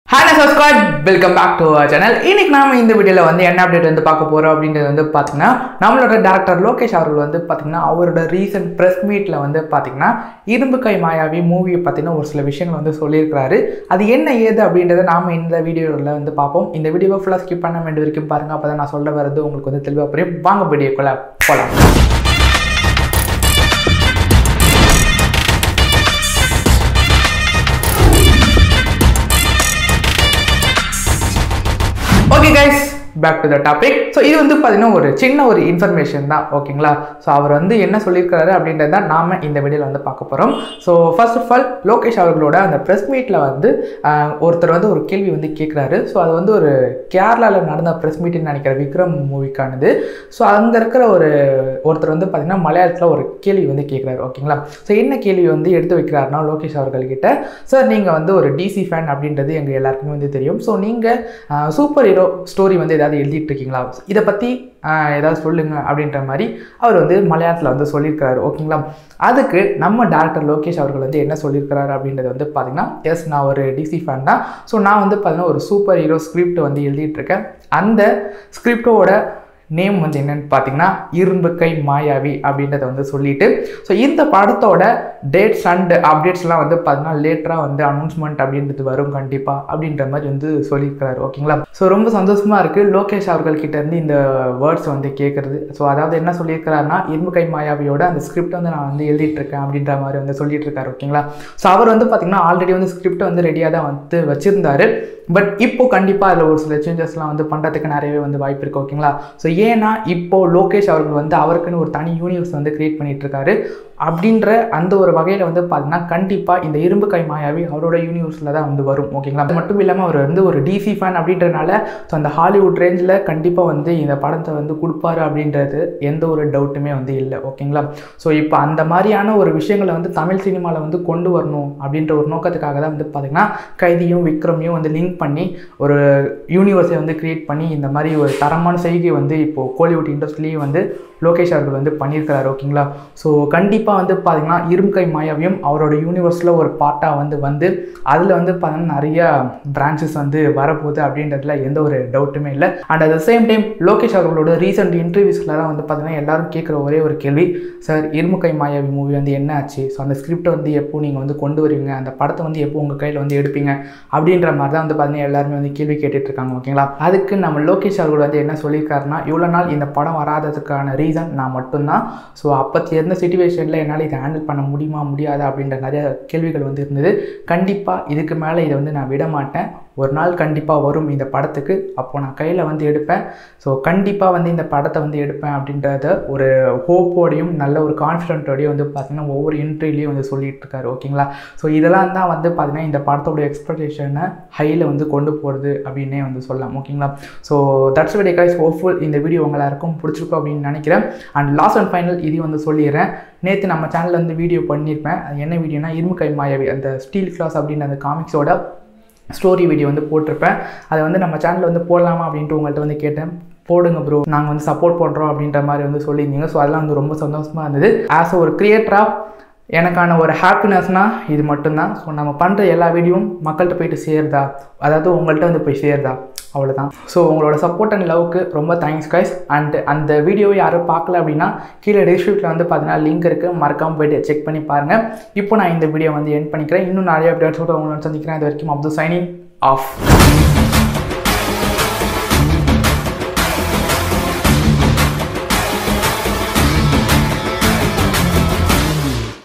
hi subscribe welcome back to our channel இன்னைக்கு நாம இந்த வீடியோவில் வந்து என்ன அப்டேட் வந்து பார்க்க போகிறோம் அப்படின்றது வந்து பார்த்தீங்கன்னா நம்மளோட டேரக்டர் லோகேஷ் அவர்கள் வந்து பார்த்தீங்கன்னா அவரோட ரீசன்ட் ப்ரெஸ் மீட்டில் வந்து பார்த்தீங்கன்னா இரும்பு கை மாயாவி மூவியை பார்த்தீங்கன்னா ஒரு சில விஷயங்கள் வந்து சொல்லியிருக்கிறாரு அது என்ன ஏது அப்படின்றத நாம இந்த வீடியோவில் வந்து பார்ப்போம் இந்த வீடியோவை ஃபுல்லாக ஸ்கிப் பண்ண வேண்டிய வரைக்கும் பாருங்க அப்போ தான் நான் சொல்ல வரது உங்களுக்கு வந்து தெளிவாக புரியும் வாங்க வீடியோக்குள்ள போகலாம் okay guys back to the topic so இது வந்து பார்த்தீங்கன்னா ஒரு சின்ன ஒரு இன்ஃபர்மேஷன் தான் ஓகேங்களா ஸோ அவர் வந்து என்ன சொல்லியிருக்காரு அப்படின்றத தான் நாம் இந்த வீடியோவில் வந்து பார்க்க போகிறோம் so first of all Lokesh அவர்களோட அந்த ப்ரெஸ் மீட்டில் வந்து ஆஹ், ஒருத்தர் வந்து ஒரு கேள்வி வந்து கேட்குறாரு ஸோ அது வந்து ஒரு கேரளாவில் நடந்த ப்ரெஸ் மீட்னு நினைக்கிற விக்ரம் மூவிக்கானது ஸோ அங்கே இருக்கிற ஒரு ஒருத்தர் வந்து பார்த்தீங்கன்னா மலையாளத்தில் ஒரு கேள்வி வந்து கேட்குறாரு ஓகேங்களா ஸோ என்ன கேள்வி வந்து எடுத்து வைக்கிறாருன்னா லோகேஷ் அவர்கள்கிட்ட சார் நீங்கள் வந்து ஒரு டிசி ஃபேன் அப்படின்றது எங்கள் எல்லாருக்குமே வந்து தெரியும் ஸோ நீங்கள் சூப்பர் ஹீரோ ஸ்டோரி வந்து ஏதாவது எழுதிட்டு இருக்கீங்களா இதை பற்றி ஏதாவது சொல்லுங்க அப்படின்ற மாதிரி அவர் வந்து மலையாளத்தில் வந்து சொல்லியிருக்கிறாரு ஓகேங்களா அதுக்கு நம்ம டேரக்டர் லோகேஷ் அவர்கள் வந்து என்ன சொல்லியிருக்கிறாரு அப்படின்றது வந்து பார்த்தீங்கன்னா எஸ் நான் ஒரு டிசி ஃபேன் தான் ஸோ நான் வந்து பார்த்தீங்கன்னா ஒரு சூப்பர் ஹீரோ ஸ்கிரிப்ட் வந்து எழுதிட்டு இருக்கேன் அந்த ஸ்கிரிப்டோட நேம் வந்து என்னன்னு பார்த்தீங்கன்னா இரும்பு கை மாயாவி அப்படின்றத வந்து சொல்லிட்டு ஸோ இந்த படத்தோட டேட்ஸ் அண்ட் அப்டேட்ஸ்லாம் வந்து பார்த்தீங்கன்னா லேட்டராக வந்து அனௌன்ஸ்மெண்ட் அப்படின்றது வரும் கண்டிப்பாக அப்படின்ற மாதிரி வந்து சொல்லியிருக்கிறாரு ஓகேங்களா ஸோ ரொம்ப சந்தோஷமாக இருக்குது லோகேஷ் அவர்கள் கிட்ட இருந்து இந்த வேர்ட்ஸ் வந்து கேட்குறது ஸோ அதாவது என்ன சொல்லியிருக்கிறாருன்னா இரும்பு கை மாயாவியோட அந்த ஸ்கிரிப்ட் வந்து நான் வந்து எழுதிட்டு இருக்கேன் அப்படின்ற மாதிரி வந்து சொல்லிட்டு இருக்காரு ஓகேங்களா ஸோ அவர் வந்து பார்த்தீங்கன்னா ஆல்ரெடி வந்து ஸ்கிரிப்ட் வந்து ரெடியாக தான் வந்து வச்சிருந்தாரு பட் இப்போ கண்டிப்பாக அதில் ஒரு சில சேஞ்சஸ்லாம் வந்து பண்ணுறதுக்கு நிறையவே வந்து வாய்ப்பு இருக்குது ஓகேங்களா ஸோ ஏன்னா இப்போ லோகேஷ் அவர்கள் வந்து அவருக்குன்னு ஒரு தனி யூனிவர்ஸ் வந்து கிரியேட் பண்ணிட்டு இருக்காரு அப்படின்ற அந்த ஒரு வகையில் வந்து பார்த்தீங்கன்னா கண்டிப்பாக இந்த இரும்பு கை மாயாவி அவரோட யூனிவர்ஸில் தான் வந்து வரும் ஓகேங்களா அது மட்டும் இல்லாமல் அவர் வந்து ஒரு டிசி ஃபேன் அப்படின்றனால ஸோ அந்த ஹாலிவுட் ரேஞ்சில் கண்டிப்பாக வந்து இந்த படத்தை வந்து கொடுப்பாரு அப்படின்றது எந்த ஒரு டவுட்டுமே வந்து இல்லை ஓகேங்களா ஸோ இப்போ அந்த மாதிரியான ஒரு விஷயங்களை வந்து தமிழ் சினிமாவில் வந்து கொண்டு வரணும் அப்படின்ற ஒரு நோக்கத்துக்காக தான் வந்து பார்த்திங்கன்னா கைதியும் விக்ரமையும் வந்து லிங்க் பண்ணி ஒரு யூனிவர்ஸை வந்து கிரியேட் பண்ணி இந்த மாதிரி ஒரு தரமான செய்கை வந்து இப்போது கோலிவுட் இண்டஸ்ட்ரிலேயே வந்து லோகேஷ் அவர்கள் வந்து பண்ணியிருக்கிறாரு ஓகேங்களா ஸோ கண்டிப்பாக வந்து பார்த்தீங்கன்னா இரும்கை மாயாவியும் அவரோட யூனிவர்ஸில் ஒரு பார்ட்டாக வந்து வந்து அதில் வந்து பார்த்தீங்கன்னா நிறைய பிரான்ச்சஸ் வந்து வரப்போகுது அப்படின்றதுல எந்த ஒரு டவுட்டுமே இல்லை and at the same time Lokesh அவர்களோட ரீசெண்ட் இன்டர்வியூஸ்லாம் வந்து பார்த்தீங்கன்னா எல்லாரும் கேட்குற ஒரே ஒரு கேள்வி சார் இருமுகை மாயாவி மூவி வந்து என்ன ஆச்சு ஸோ அந்த ஸ்கிரிப்டை வந்து எப்போ நீங்கள் வந்து கொண்டு வருவீங்க அந்த படத்தை வந்து எப்போ உங்கள் கையில் வந்து எடுப்பீங்க அப்படின்ற மாதிரி தான் வந்து பார்த்தீங்கன்னா எல்லாருமே வந்து கேள்வி கேட்டுட்டு இருக்காங்க ஓகேங்களா அதுக்கு நம்ம லோகேஷ் அவர்கள் வந்து என்ன சொல்லியிருக்காருன்னா இவ்வளோ நாள் இந்த படம் வராததுக்கான ரீசன் நான் மட்டும்தான் ஸோ அப்போ இருந்த சுச்சுவேஷனில் என்னால் இதை ஹேண்டில் பண்ண முடியுமா முடியாதா அப்படின்ற நிறைய கேள்விகள் வந்து இருந்தது கண்டிப்பாக இதுக்கு மேலே இதை வந்து நான் விட மாட்டேன் ஒரு நாள் கண்டிப்பாக வரும் இந்த படத்துக்கு அப்போது நான் கையில் வந்து எடுப்பேன் ஸோ கண்டிப்பாக வந்து இந்த படத்தை வந்து எடுப்பேன் அப்படின்றத ஒரு ஹோப்போடையும் நல்ல ஒரு கான்ஃபிடென்ட்டோடையும் வந்து பார்த்திங்கன்னா ஒவ்வொரு இன்டர்வியூலையும் வந்து சொல்லிட்டு இருக்காரு ஓகேங்களா ஸோ இதெல்லாம் தான் வந்து பார்த்திங்கன்னா இந்த படத்தோட எக்ஸ்பெக்டேஷனை ஹையில் வந்து கொண்டு போகிறது அப்படின்னே வந்து சொல்லலாம் ஓகேங்களா so that's ready guys hopeful இந்த வீடியோ உங்க எல்லாருக்கும் பிடிச்சிருக்கும் அப்படின்னு நினைக்கிறேன் அண்ட் லாஸ்ட் அண்ட் ஃபைனல் இதையும் வந்து சொல்லிடுறேன் நேற்று நம்ம சேனலில் வந்து வீடியோ பண்ணியிருப்பேன் அது என்ன வீடியோனா இரும்பு கை மாயாவி அந்த ஸ்டீல் கிளாஸ் அப்படின்ற அந்த காமிக்ஸோட ஸ்டோரி வீடியோ வந்து போட்டிருப்பேன் அதை வந்து நம்ம சேனலில் வந்து போடலாமா அப்படின்ட்டு உங்கள்கிட்ட வந்து கேட்டேன் போடுங்க ப்ரோ நாங்கள் வந்து சப்போர்ட் பண்ணுறோம் அப்படின்ற மாதிரி வந்து சொல்லியிருந்தீங்க ஸோ அதெல்லாம் வந்து ரொம்ப சந்தோஷமாக இருந்தது ஆஸ் ஒரு கிரியேட்டராக எனக்கான ஒரு ஹாப்பினஸ்னால் இது மட்டும்தான் ஸோ நம்ம பண்ணுற எல்லா வீடியோவும் மக்கள்கிட்ட போயிட்டு சேருதா அதாவது உங்கள்கிட்ட வந்து போய் சேருதா அவ்வளோதான் ஸோ உங்களோட சப்போர்ட் அண்ட் லவ்க்கு ரொம்ப தேங்க்ஸ் கைஸ் அண்ட் அந்த வீடியோவை யாரும் பார்க்கல அப்படின்னா கீழே டிஸ்கிரிப்ஷனில் வந்து பார்த்தீங்கன்னா லிங்க் இருக்குது மறக்காமல் போயிட்டு செக் பண்ணி பாருங்கள் இப்போ நான் இந்த வீடியோ வந்து என் பண்ணிக்கிறேன் இன்னும் நிறைய அப்டேட்ஸோட உங்களை சந்திக்கிறேன் இது வரைக்கும் அப்துல் சைனிங் ஆஃப்